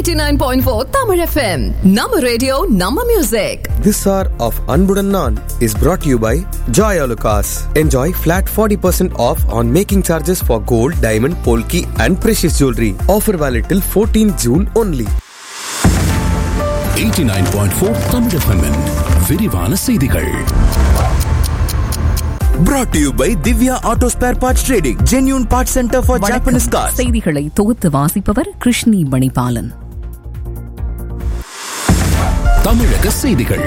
89.4 Tamil FM. Nama radio, Nama music. This hour of Anbudan Naan is brought to you by Joy Alucas. Enjoy flat 40% off on making charges for gold, diamond, polki and precious jewelry. Offer valid till 14 June only. 89.4 Tamil FM-இன் விரிவான செய்திகள் Brought to you by Divya Auto Spare Parts Trading, genuine parts center for Japanese cars. செய்திகளை தொகுத்து வாசிப்பவர் கிருஷ்ணி மணிபாலன் தமிழக செய்திகள்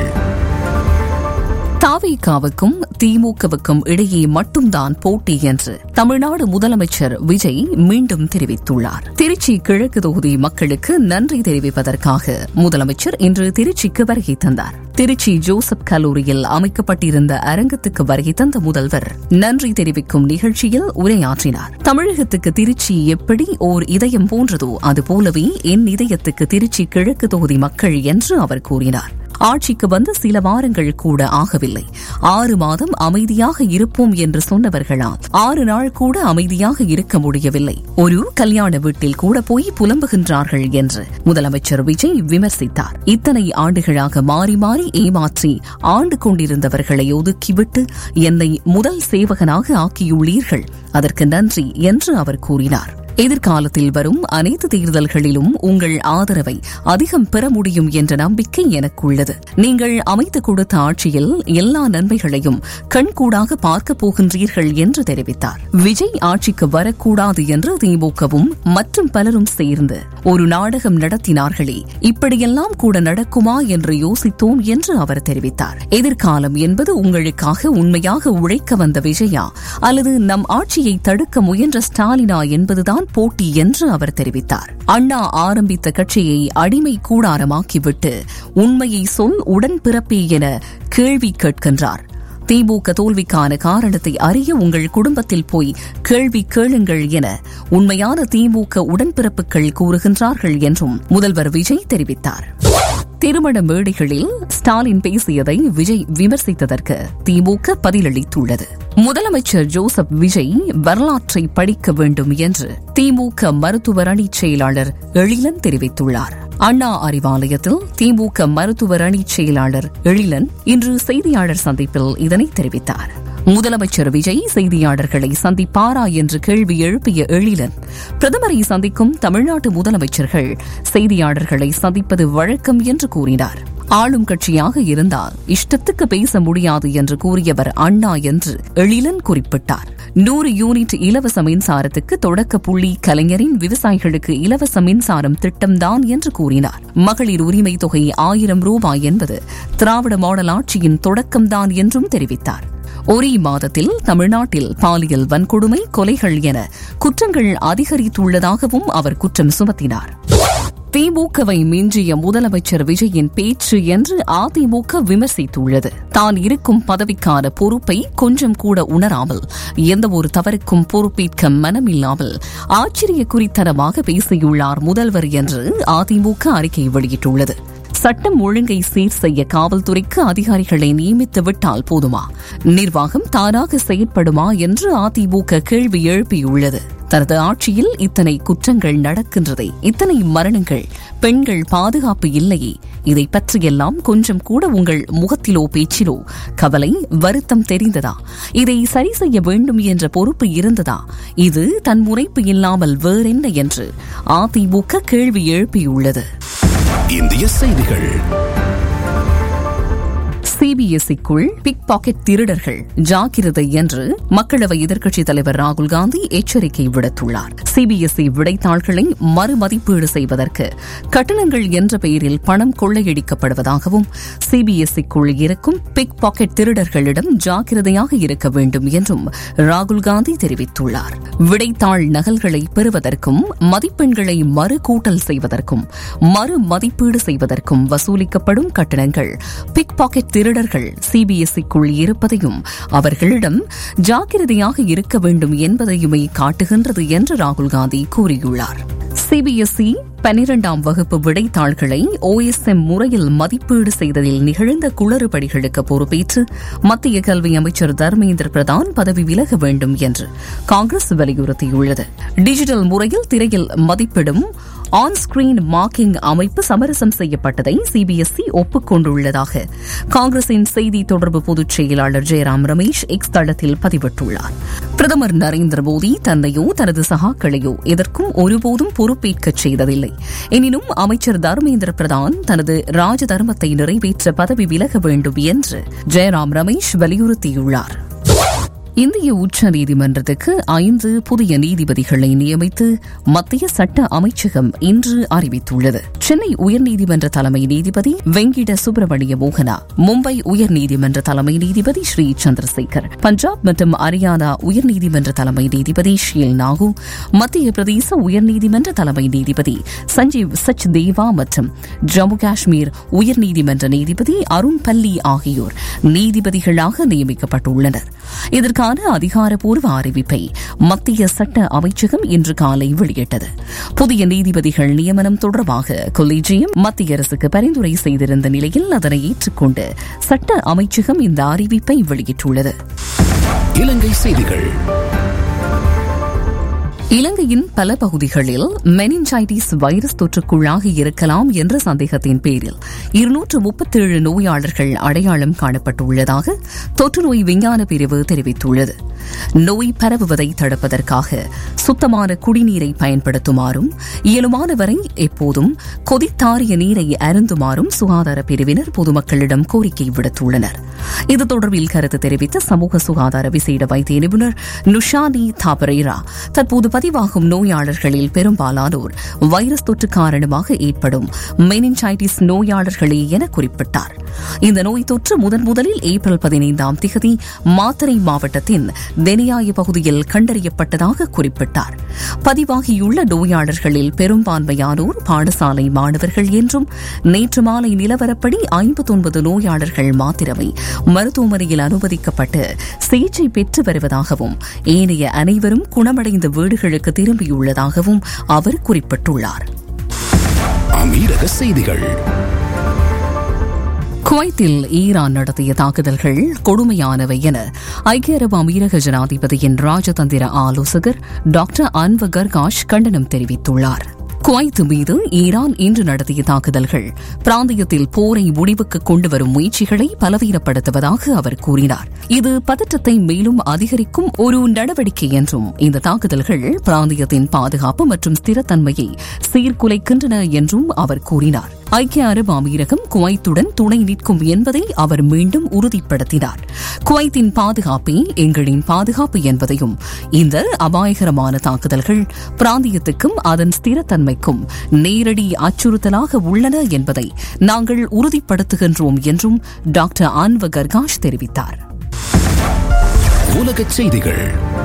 தாவேகாவுக்கும் திமுகவுக்கும் இடையே மட்டும்தான் போட்டி என்று தமிழ்நாடு முதலமைச்சர் விஜய் மீண்டும் தெரிவித்துள்ளார் திருச்சி கிழக்கு தொகுதி மக்களுக்கு நன்றி தெரிவிப்பதற்காக முதலமைச்சர் இன்று திருச்சிக்கு வருகை தந்தார் திருச்சி ஜோசப் கல்லூரியில் அமைக்கப்பட்டிருந்த அரங்கத்துக்கு வருகை தந்த முதல்வர் நன்றி தெரிவிக்கும் நிகழ்ச்சியில் உரையாற்றினார் தமிழகத்துக்கு திருச்சி எப்படி ஓர் இதயம் போன்றதோ அதுபோலவே என் இதயத்துக்கு திருச்சி கிழக்கு தொகுதி மக்கள் என்று அவர் கூறினார் ஆட்சிக்கு வந்து சில வாரங்கள் கூட ஆகவில்லை ஆறு மாதம் அமைதியாக இருப்போம் என்று சொன்னவர்களால் ஆறு நாள் கூட அமைதியாக இருக்க முடியவில்லை ஒரு கல்யாண வீட்டில் கூட போய் புலம்புகின்றார்கள் என்று முதலமைச்சர் விஜய் விமர்சித்தார் இத்தனை ஆண்டுகளாக மாறி மாறி ஏமாற்றி ஆண்டு கொண்டிருந்தவர்களை ஒதுக்கிவிட்டு என்னை முதல் சேவகனாக ஆக்கியுள்ளீர்கள் அதற்கு நன்றி என்று அவர் கூறினார் எதிர்காலத்தில் வரும் அனைத்து தேர்தல்களிலும் உங்கள் ஆதரவை அதிகம் பெற முடியும் என்ற நம்பிக்கை எனக்குள்ளது நீங்கள் அமைத்துக் கொடுத்த ஆட்சியில் எல்லா நன்மைகளையும் கண்கூடாக பார்க்கப் போகின்றீர்கள் என்று தெரிவித்தார் விஜய் ஆட்சிக்கு வரக்கூடாது என்று திமுகவும் மற்றும் பலரும் சேர்ந்து ஒரு நாடகம் நடத்தினார்களே இப்படியெல்லாம் கூட நடக்குமா என்று யோசித்தோம் என்று அவர் தெரிவித்தார் எதிர்காலம் என்பது உங்களுக்காக உண்மையாக உழைக்க வந்த விஜயா அல்லது நம் ஆட்சியை தடுக்க முயன்ற ஸ்டாலினா என்பதுதான் போட்டி என்று அவர் தெரிவித்தார் அண்ணா ஆரம்பித்த கட்சியை அடிமை கூடாரமாக்கிவிட்டு உண்மையை சொல் உடன்பிறப்பே என கேள்வி கேட்கின்றார் திமுக தோல்விக்கான காரணத்தை அறிய உங்கள் குடும்பத்தில் போய் கேள்வி கேளுங்கள் என உண்மையான திமுக உடன்பிறப்புகள் கூறுகின்றார்கள் என்றும் முதல்வர் விஜய் தெரிவித்தார் திருமண மேடைகளில் ஸ்டாலின் பேசியதை விஜய் விமர்சித்ததற்கு திமுக பதிலளித்துள்ளது முதலமைச்சர் ஜோசப் விஜய் வரலாற்றை படிக்க வேண்டும் என்று திமுக மருத்துவர் அணி செயலாளர் எழிலன் தெரிவித்துள்ளார் அண்ணா அறிவாலயத்தில் திமுக மருத்துவர் அணி செயலாளர் எழிலன் இன்று செய்தியாளர் சந்திப்பில் இதனை தெரிவித்தார் முதலமைச்சர் விஜய் செய்தியாளர்களை சந்திப்பாரா என்று கேள்வி எழுப்பிய எழிலன் பிரதமரை சந்திக்கும் தமிழ்நாட்டு முதலமைச்சர்கள் செய்தியாளர்களை சந்திப்பது வழக்கம் என்று கூறினார் ஆளும் கட்சியாக இருந்தால் இஷ்டத்துக்கு பேச முடியாது என்று கூறியவர் அண்ணா என்று எழிலன் குறிப்பிட்டார் நூறு யூனிட் இலவச மின்சாரத்துக்கு தொடக்க புள்ளி கலைஞரின் விவசாயிகளுக்கு இலவச மின்சாரம் திட்டம்தான் என்று கூறினார் மகளிர் உரிமை தொகை ஆயிரம் ரூபாய் என்பது திராவிட மாடல் ஆட்சியின் தொடக்கம்தான் என்றும் தெரிவித்தார் ஒரே மாதத்தில் தமிழ்நாட்டில் பாலியல் வன்கொடுமை கொலைகள் என குற்றங்கள் அதிகரித்துள்ளதாகவும் அவர் குற்றம் சுமத்தினார் திமுகவை மிஞ்சிய முதலமைச்சர் விஜயின் பேச்சு என்று அதிமுக விமர்சித்துள்ளது தான் இருக்கும் பதவிக்கான பொறுப்பை கொஞ்சம் கூட உணராமல் எந்த ஒரு தவறுக்கும் பொறுப்பேற்க மனமில்லாமல் ஆச்சரியக்குறித்தனமாக பேசியுள்ளார் முதல்வர் என்று அதிமுக அறிக்கை வெளியிட்டுள்ளது சட்டம் ஒழுங்கை சீர் செய்ய காவல்துறைக்கு அதிகாரிகளை நியமித்து விட்டால் போதுமா நிர்வாகம் தானாக செயற்படுமா என்று அதிமுக கேள்வி எழுப்பியுள்ளது தனது ஆட்சியில் இத்தனை குற்றங்கள் நடக்கின்றதே இத்தனை மரணங்கள் பெண்கள் பாதுகாப்பு இல்லையே இதை பற்றியெல்லாம் கொஞ்சம் கூட உங்கள் முகத்திலோ பேச்சிலோ கவலை வருத்தம் தெரிந்ததா இதை சரி செய்ய வேண்டும் என்ற பொறுப்பு இருந்ததா இது தன் முனைப்பு இல்லாமல் வேறென்ன என்று அதிமுக கேள்வி எழுப்பியுள்ளது இந்திய செய்திகள் சிபிஎஸ்இக்குள் பிக் பாக்கெட் திருடர்கள் ஜாக்கிரதை என்று மக்களவை எதிர்க்கட்சித் தலைவர் ராகுல் காந்தி எச்சரிக்கை விடுத்துள்ளார் சிபிஎஸ்இ விடைத்தாள்களை மறுமதிப்பீடு செய்வதற்கு கட்டணங்கள் என்ற பெயரில் பணம் கொள்ளையடிக்கப்படுவதாகவும் சிபிஎஸ்இக்குள் இருக்கும் பிக் பாக்கெட் திருடர்களிடம் ஜாக்கிரதையாக இருக்க வேண்டும் என்றும் ராகுல் காந்தி தெரிவித்துள்ளார் விடைத்தாள் நகல்களை பெறுவதற்கும் மதிப்பெண்களை மறு கூட்டல் செய்வதற்கும் மறு மதிப்பீடு செய்வதற்கும் வசூலிக்கப்படும் கட்டணங்கள் பிக் பாக்கெட் திருடர்கள் சிபிஎஸ்இக்குள் இருப்பதையும் அவர்களிடம் ஜாக்கிரதையாக இருக்க வேண்டும் என்பதையுமே காட்டுகின்றது என்று ராகுல் காந்தி கூறியுள்ளார் சிபிஎஸ்இ பனிரெண்டாம் வகுப்பு விடைத்தாள்களை ஓஎஸ்எம் முறையில் மதிப்பீடு செய்ததில் நிகழ்ந்த குளறுபடிகளுக்கு பொறுப்பேற்று மத்திய கல்வி அமைச்சர் தர்மேந்திர பிரதான் பதவி விலக வேண்டும் என்று காங்கிரஸ் வலியுறுத்தியுள்ளது டிஜிட்டல் முறையில் திரையில் மதிப்பிடும் ஆன் ஸ்கிரீன் மார்க்கிங் அமைப்பு சமரசம் செய்யப்பட்டதை சிபிஎஸ்இ ஒப்புக்கொண்டுள்ளதாக காங்கிரசின் செய்தி தொடர்பு பொதுச் செயலாளர் ஜெயராம் ரமேஷ் எக்ஸ் தளத்தில் பதிவிட்டுள்ளார் பிரதமர் நரேந்திர மோடி தன்னையோ தனது சகாக்களையோ எதற்கும் ஒருபோதும் பொறுப்பேற்கச் செய்ததில்லை எனினும் அமைச்சர் தர்மேந்திர பிரதான் தனது ராஜ தர்மத்தை நிறைவேற்ற பதவி விலக வேண்டும் என்று ஜெயராம் ரமேஷ் வலியுறுத்தியுள்ளார் இந்திய உச்சநீதிமன்றத்துக்கு ஐந்து புதிய நீதிபதிகளை நியமித்து மத்திய சட்ட அமைச்சகம் இன்று அறிவித்துள்ளது சென்னை உயர்நீதிமன்ற தலைமை நீதிபதி வெங்கிட சுப்பிரமணிய மோகனா மும்பை உயர்நீதிமன்ற தலைமை நீதிபதி ஸ்ரீ சந்திரசேகர் பஞ்சாப் மற்றும் ஹரியானா உயர்நீதிமன்ற தலைமை நீதிபதி ஷீல் நாகு மத்திய பிரதேச உயர்நீதிமன்ற தலைமை நீதிபதி சஞ்சீவ் சச் தேவா மற்றும் ஜம்மு காஷ்மீர் உயர்நீதிமன்ற நீதிபதி அருண் பல்லி ஆகியோர் நீதிபதிகளாக நியமிக்கப்பட்டுள்ளனர் இதற்கான அதிகாரப்பூர்வ அறிவிப்பை மத்திய சட்ட அமைச்சகம் இன்று காலை வெளியிட்டது புதிய நீதிபதிகள் நியமனம் தொடர்பாக கொலீஜியம் மத்திய அரசுக்கு பரிந்துரை செய்திருந்த நிலையில் அதனை ஏற்றுக்கொண்டு சட்ட அமைச்சகம் இந்த அறிவிப்பை வெளியிட்டுள்ளது இலங்கை செய்திகள் இலங்கையின் பல பகுதிகளில் மெனின்ஜைட்டிஸ் வைரஸ் தொற்றுக்குள்ளாகி இருக்கலாம் என்ற சந்தேகத்தின் பேரில் இருநூற்று முப்பத்தேழு நோயாளர்கள் அடையாளம் காணப்பட்டுள்ளதாக தொற்றுநோய் விஞ்ஞான பிரிவு தெரிவித்துள்ளது நோய் பரவுவதை தடுப்பதற்காக சுத்தமான குடிநீரை பயன்படுத்துமாறும் இயலுமான வரை எப்போதும் கொதித்தாரிய நீரை அருந்துமாறும் சுகாதார பிரிவினர் பொதுமக்களிடம் கோரிக்கை விடுத்துள்ளனர் இது தொடர்பில் கருத்து தெரிவித்த சமூக சுகாதார விசேட வைத்திய நிபுணர் நுஷானி தாபரேரா தற்போது பதிவாகும் நோயாளர்களில் பெரும்பாலானோர் வைரஸ் தொற்று காரணமாக ஏற்படும் மெனின்சைட்டிஸ் நோயாளர்களே என குறிப்பிட்டார் இந்த நோய் தொற்று முதன் முதலில் ஏப்ரல் பதினைந்தாம் திகதி மாத்தறை மாவட்டத்தின் தெனியாய பகுதியில் கண்டறியப்பட்டதாக குறிப்பிட்டார் பதிவாகியுள்ள நோயாளர்களில் பெரும்பான்மையானோர் பாடசாலை மாணவர்கள் என்றும் நேற்று மாலை நிலவரப்படி ஐம்பத்தொன்பது நோயாளர்கள் மாத்திரமே மருத்துவமனையில் அனுமதிக்கப்பட்டு சிகிச்சை பெற்று வருவதாகவும் ஏனைய அனைவரும் குணமடைந்த வீடுகளுக்கு திரும்பியுள்ளதாகவும் அவர் குறிப்பிட்டுள்ளார் அமீரக செய்திகள் குவைத்தில் ஈரான் நடத்திய தாக்குதல்கள் கொடுமையானவை என ஐக்கிய அரபு அமீரக ஜனாதிபதியின் ராஜதந்திர ஆலோசகர் டாக்டர் அன்வர் கர்காஷ் கண்டனம் தெரிவித்துள்ளார் குவைத் மீது ஈரான் இன்று நடத்திய தாக்குதல்கள் பிராந்தியத்தில் போரை முடிவுக்கு கொண்டு வரும் முயற்சிகளை பலவீனப்படுத்துவதாக அவர் கூறினார் இது பதற்றத்தை மேலும் அதிகரிக்கும் ஒரு நடவடிக்கை என்றும் இந்த தாக்குதல்கள் பிராந்தியத்தின் பாதுகாப்பு மற்றும் ஸ்திரத்தன்மையை சீர்குலைக்கின்றன என்றும் அவர் கூறினார் ஐக்கிய அரபு அமீரகம் குவைத்துடன் துணை நிற்கும் என்பதை அவர் மீண்டும் உறுதிப்படுத்தினார் குவைத்தின் பாதுகாப்பே எங்களின் பாதுகாப்பு என்பதையும் இந்த அபாயகரமான தாக்குதல்கள் பிராந்தியத்துக்கும் அதன் ஸ்திரத்தன்மைக்கும் நேரடி அச்சுறுத்தலாக உள்ளன என்பதை நாங்கள் உறுதிப்படுத்துகின்றோம் என்றும் டாக்டர் ஆன்வ கர்காஷ் தெரிவித்தார் உலகச் செய்திகள்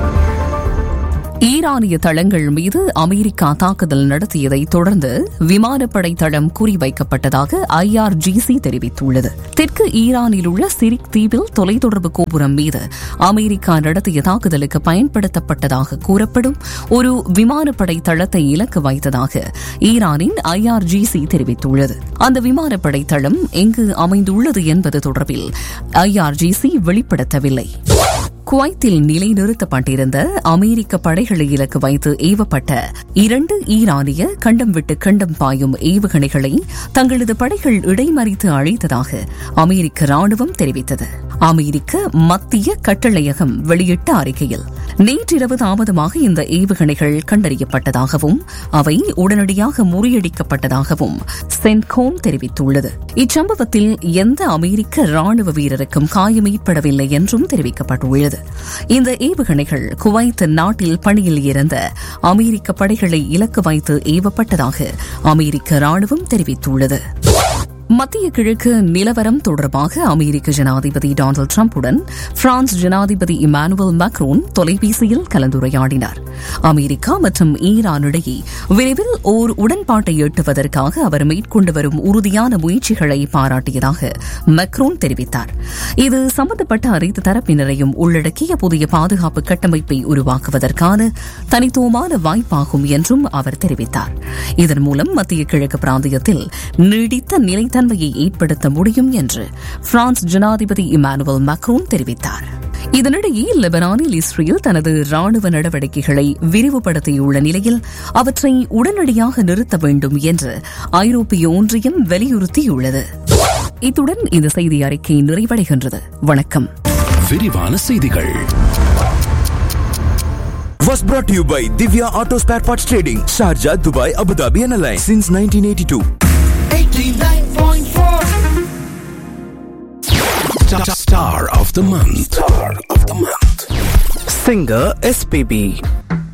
ஈரானிய தளங்கள் மீது அமெரிக்கா தாக்குதல் நடத்தியதை தொடர்ந்து விமானப்படை தளம் குறிவைக்கப்பட்டதாக ஐஆர்ஜிசி தெரிவித்துள்ளது தெற்கு ஈரானில் உள்ள சிரிக் தீவில் தொலைத்தொடர்பு கோபுரம் மீது அமெரிக்கா நடத்திய தாக்குதலுக்கு பயன்படுத்தப்பட்டதாக கூறப்படும் ஒரு விமானப்படை தளத்தை இலக்கு வைத்ததாக ஈரானின் ஐஆர்ஜிசி தெரிவித்துள்ளது அந்த விமானப்படை தளம் எங்கு அமைந்துள்ளது என்பது தொடர்பில் ஐஆர்ஜிசி வெளிப்படுத்தவில்லை குவைத்தில் நிலைநிறுத்தப்பட்டிருந்த அமெரிக்க படைகளை இலக்கு வைத்து ஏவப்பட்ட இரண்டு ஈரானிய கண்டம் விட்டு கண்டம் பாயும் ஏவுகணைகளை தங்களது படைகள் இடைமறித்து அழைத்ததாக அமெரிக்க ராணுவம் தெரிவித்தது அமெரிக்க மத்திய கட்டளையகம் வெளியிட்ட அறிக்கையில் நேற்றிரவு தாமதமாக இந்த ஏவுகணைகள் கண்டறியப்பட்டதாகவும் அவை உடனடியாக முறியடிக்கப்பட்டதாகவும் சென்கோம் தெரிவித்துள்ளது இச்சம்பவத்தில் எந்த அமெரிக்க ராணுவ வீரருக்கும் காயம் ஏற்படவில்லை என்றும் தெரிவிக்கப்பட்டுள்ளது இந்த ஏவுகணைகள் குவைத் நாட்டில் பணியில் இருந்த அமெரிக்க படைகளை இலக்கு வைத்து ஏவப்பட்டதாக அமெரிக்க ராணுவம் தெரிவித்துள்ளது மத்திய கிழக்கு நிலவரம் தொடர்பாக அமெரிக்க ஜனாதிபதி டொனால்டு டிரம்புடன் பிரான்ஸ் ஜனாதிபதி இமானுவல் மேக்ரோன் தொலைபேசியில் கலந்துரையாடினார் அமெரிக்கா மற்றும் ஈரான் இடையே விரைவில் ஓர் உடன்பாட்டை எட்டுவதற்காக அவர் மேற்கொண்டு வரும் உறுதியான முயற்சிகளை பாராட்டியதாக மெக்ரோன் தெரிவித்தார் இது சம்பந்தப்பட்ட அனைத்து தரப்பினரையும் உள்ளடக்கிய புதிய பாதுகாப்பு கட்டமைப்பை உருவாக்குவதற்கான தனித்துவமான வாய்ப்பாகும் என்றும் அவர் தெரிவித்தார் இதன் மூலம் மத்திய கிழக்கு பிராந்தியத்தில் நீடித்த நிலைத்தன்மை ஸ்திரத்தன்மையை ஏற்படுத்த முடியும் என்று பிரான்ஸ் ஜனாதிபதி இமானுவல் மக்ரோன் தெரிவித்தார் இதனிடையே லெபனானில் இஸ்ரேல் தனது ராணுவ நடவடிக்கைகளை விரிவுபடுத்தியுள்ள நிலையில் அவற்றை உடனடியாக நிறுத்த வேண்டும் என்று ஐரோப்பிய ஒன்றியம் வலியுறுத்தியுள்ளது இத்துடன் இந்த செய்தி அறிக்கை நிறைவடைகின்றது வணக்கம் விரிவான செய்திகள் Was brought to you by Divya Auto Spare Parts Trading, Sharjah, Dubai, Abu Dhabi, and Alliance since 1982. Star of the month. Star of the month. Singer SPB